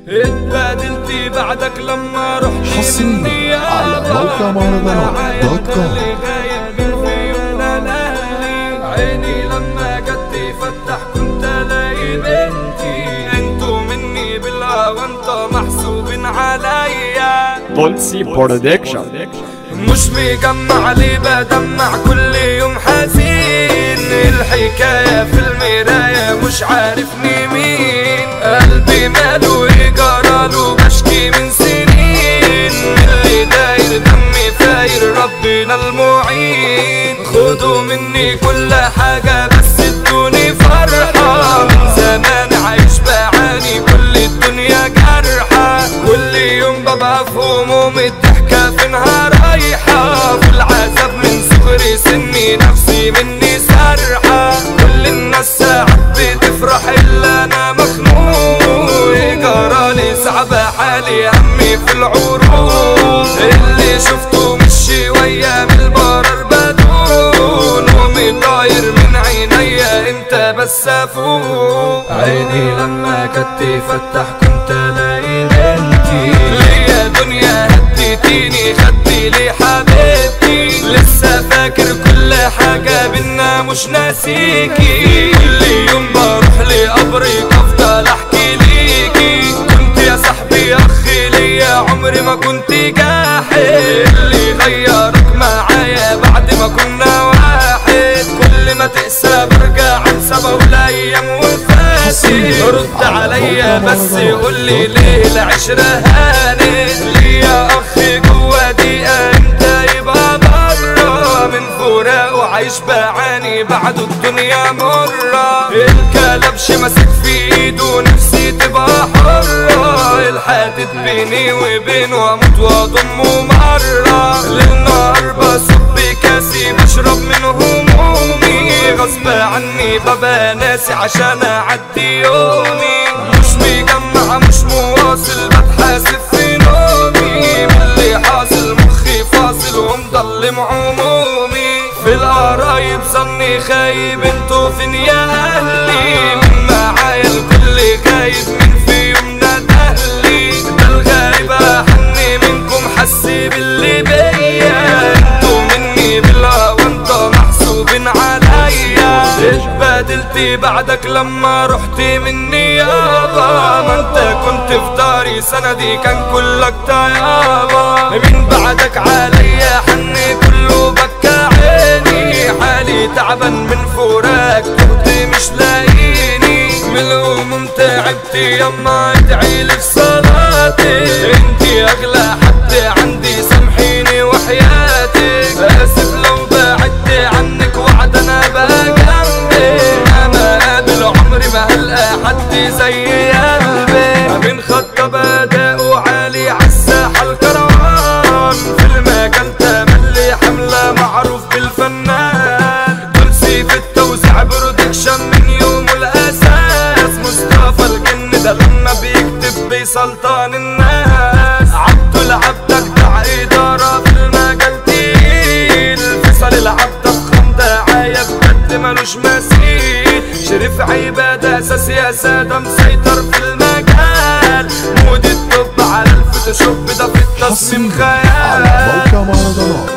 اتبادلتي بعدك لما رحت حصريا على موقع مهرجانات دوت كوم عيني لما جت تفتح كنت الاقي بنتي انتو مني بالهوى انت محسوبين عليا بولسي برودكشن مش مجمع لي بدمع كل يوم حزين الحكاية في المراية مش عارفني مين قلبي ماله ايه جراله بشكي من سنين اللي داير دمي فاير ربنا المعين خدوا مني كل حاجة بس ادوني فرحة من زمان عايش بعاني كل الدنيا جرحة كل يوم ببقى في هموم الضحكة فينها رايحة في العذاب من صغري سني نفسي مني سرحة كل الناس ساعات بتفرح إلا أنا مخنوق جرالي صعبة حالي همي في العروض اللي شفته مش شوية من البرر بدون ومي طاير من عينيا انت بس افوق عيني لما كنت فتح كنت الاقي انتي ليا دنيا هديتيني خدتي لي حبيبتي لسه فاكر كل حاجة بينا مش ناسيكي كل يوم بروح لقبرك افضل احكي ليكي كنت يا صاحبي اخي ليا عمري ما كنت جاحد اللي غيرك معايا بعد ما كنا واحد كل ما تقسى برجع انسى بقول ايام وفاتي رد عليا بس قولي ليه العشرة هانت ليا اخ جوا دقيقة انت يبقى برا من فراق وعايش بعاني بعده الدنيا مرة الكلبش ماسك في ايده نفسي تبقى حرة الحادث بيني وبينه اموت واضمه مرة للنهار بصب كاسي بشرب من همومي غصب عني ببقى ناسي عشان اعدي يومي مش مجمع مش مواصل بتحاسب في نومي من اللي حاصل مخي فاصل ومضلم عمومي في القرايب ظني خايب انتوا فين يا اهلي من معايا الكل غايب من في يومنا دهلي ده الغايب احني منكم حس باللي بيا انتوا مني بالهوى انتوا محسوبين عليا اتبادلتي بعدك لما رحت مني يابا ما انت كنت في داري سندي كان كلك طيابا من بعدك عليا حني كله بكى عيني حالي تعبان من فراق تهت مش لاقيني من الهموم تعبت يما ادعي لي في صلاتي انتي اغلى حد عندي سامحيني وحياتك اسف لو بعدت عنك وعد انا بقى جنبي انا قابل عمري ما هلقى حد زي قلبي من خطة بدأوا عالي عالساحة الكروان في المجال تملي حملة معروف بالفنان كرسي في التوزيع برودكشن من يوم الأساس مصطفى الجن ده لما بيكتب بيسلطن الناس عبد العبد بتاع إدارة في المجال تقيل فيصل العبد فخم دعاية بجد ملوش مثيل شريف عبادة أساس يا سادة مسيطر في المجال مود الطب على الفوتوشوب ده في التصميم على خيال موقع مهرجانات